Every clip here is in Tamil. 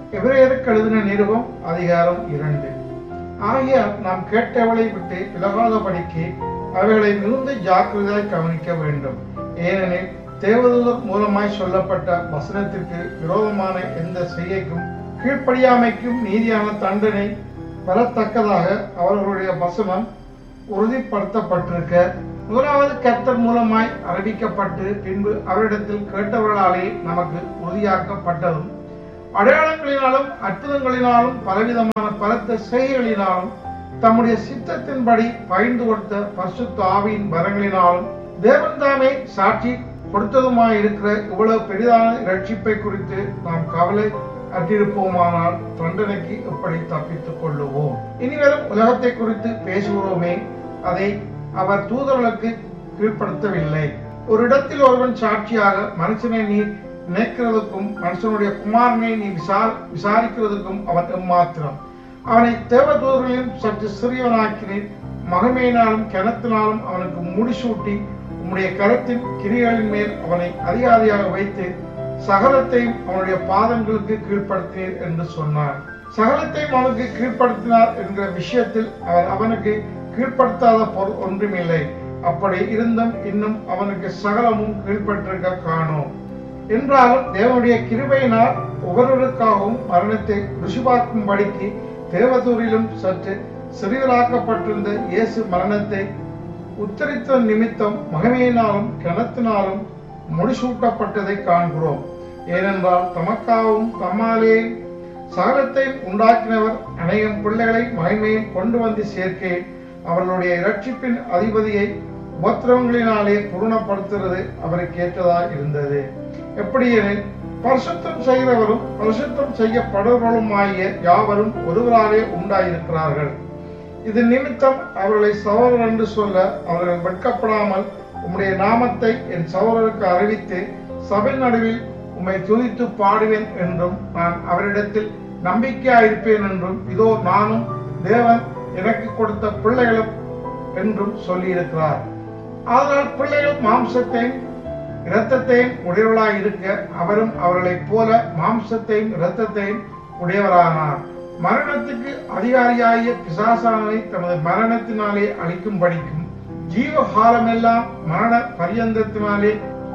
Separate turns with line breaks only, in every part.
எபிரேயருக்கு எழுதின நிருபம் அதிகாரம் இரண்டு ஆகையால் நாம் கேட்டவளை விட்டு விலகாதபடிக்கு அவைகளை மிகுந்த ஜாக்கிரதையாய் கவனிக்க வேண்டும் ஏனெனில் தேவதூதர் மூலமாய் சொல்லப்பட்ட வசனத்திற்கு விரோதமான எந்த செய்கைக்கும் கீழ்ப்படியாமைக்கும் நீதியான தண்டனை பெறத்தக்கதாக அவர்களுடைய வசனம் உறுதிப்படுத்தப்பட்டிருக்க முதலாவது கர்த்தர் மூலமாய் அறிவிக்கப்பட்டு பின்பு அவரிடத்தில் கேட்டவர்களாலே நமக்கு உறுதியாக்கப்பட்டதும் அடையாளங்களினாலும் அற்புதங்களினாலும் பலவிதமான பலத்த செய்கைகளினாலும் தம்முடைய சித்தத்தின்படி பகிர்ந்து கொடுத்த பரிசுத்த ஆவியின் வரங்களினாலும் தேவன் தாமே சாட்சி கொடுத்ததுமாயிருக்கிற இவ்வளவு பெரிதான இரட்சிப்பை குறித்து நாம் கவலை அற்றிருப்போமானால் தண்டனைக்கு எப்படி தப்பித்துக் கொள்ளுவோம் இனிவரும் உலகத்தை குறித்து பேசுகிறோமே அதை அவர் தூதர்களுக்கு கீழ்ப்படுத்தவில்லை ஒரு இடத்தில் ஒருவன் சாட்சியாக மனுஷனை நீ நினைக்கிறதுக்கும் மனுஷனுடைய குமாரனை நீ விசார் விசாரிக்கிறதுக்கும் அவன் எம்மாத்திரம் அவனை தேவதூதர்களையும் சற்று சிறியவனாக்கினீர் மகிமையினாலும் கிணத்தினாலும் அவனுக்கு முடிசூட்டி உம்முடைய கருத்தின் கிரிகளின் மேல் அவனை அதிகாரியாக வைத்து சகலத்தையும் அவனுடைய பாதங்களுக்கு கீழ்ப்படுத்தினீர் என்று சொன்னார் சகலத்தையும் அவனுக்கு கீழ்ப்படுத்தினார் என்கிற விஷயத்தில் அவர் அவனுக்கு கீழ்ப்படுத்தாத பொருள் ஒன்றுமில்லை அப்படி இருந்தும் இன்னும் அவனுக்கு சகலமும் கீழ்ப்பட்டிருக்க காணோம் என்றாலும் தேவனுடைய கிருபையினால் ஒவ்வொருவருக்காகவும் மரணத்தை ருசி பார்க்கும்படிக்கு தேவதூரிலும் சற்று சிறியராக்கப்பட்டிருந்த இயேசு மரணத்தை உத்தரித்த நிமித்தம் மகிமையினாலும் கிணத்தினாலும் முடிசூட்டப்பட்டதை காண்கிறோம் ஏனென்றால் தமக்காகவும் தம்மாலே சகலத்தையும் உண்டாக்கினவர் அநேகம் பிள்ளைகளை மகிமையில் கொண்டு வந்து சேர்க்கேன் அவர்களுடைய இரட்சிப்பின் அதிபதியை உபத்திரவங்களினாலே பூரணப்படுத்துறது அவருக்கு ஏற்றதாக இருந்தது எப்படியெனில் பரிசுத்தம் செய்கிறவரும் பரிசுத்தம் செய்யப்படுபவர்களுமாகிய யாவரும் ஒருவராலே உண்டாயிருக்கிறார்கள் இது நிமித்தம் அவர்களை சகோதரர் என்று சொல்ல அவர்கள் வெட்கப்படாமல் உம்முடைய நாமத்தை என் சகோதரருக்கு அறிவித்து சபை நடுவில் உம்மை துதித்து பாடுவேன் என்றும் நான் அவரிடத்தில் நம்பிக்கையாயிருப்பேன் என்றும் இதோ நானும் தேவன் எனக்கு கொடுத்த பிள்ளைகளும் என்றும் சொல்லியிருக்கிறார் ஆனால் பிள்ளைகள் மாம்சத்தையும் இரத்தத்தையும் உடையவர்களாய் இருக்க அவரும் அவர்களைப் போல மாம்சத்தையும் இரத்தத்தையும் உடையவரானார் மரணத்துக்கு அதிகாரியாகிய பிசாசானவை தமது மரணத்தினாலே அழிக்கும் படிக்கும் ஜீவ காலமெல்லாம் மரண பரியந்தத்தினாலே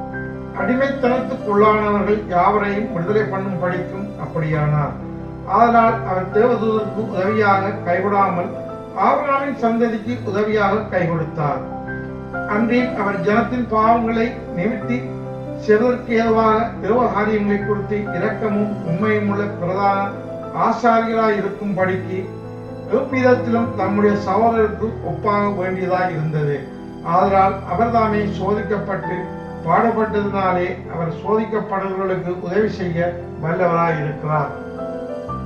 அடிமைத்தனத்துக்குள்ளானவர்கள் யாவரையும் விடுதலை பண்ணும் படிக்கும் அப்படியானார் அதனால் அவர் தேவதூதருக்கு உதவியாக கைவிடாமல் ஆபிரகாமின் சந்ததிக்கு உதவியாக கை கொடுத்தார் அன்றியும் அவர் ஜனத்தின் பாவங்களை நிமித்தி செல்வதற்கு ஏதுவாக தேவகாரியங்களை குறித்து இரக்கமும் உண்மையும் உள்ள பிரதான ஆசாரியராய் இருக்கும் படிக்கு எவ்விதத்திலும் தம்முடைய சகோதரருக்கு ஒப்பாக வேண்டியதாய் இருந்தது ஆதலால் அவர்தாமே சோதிக்கப்பட்டு பாடுபட்டதினாலே அவர் சோதிக்கப்படுபவர்களுக்கு உதவி செய்ய வல்லவராய் இருக்கிறார்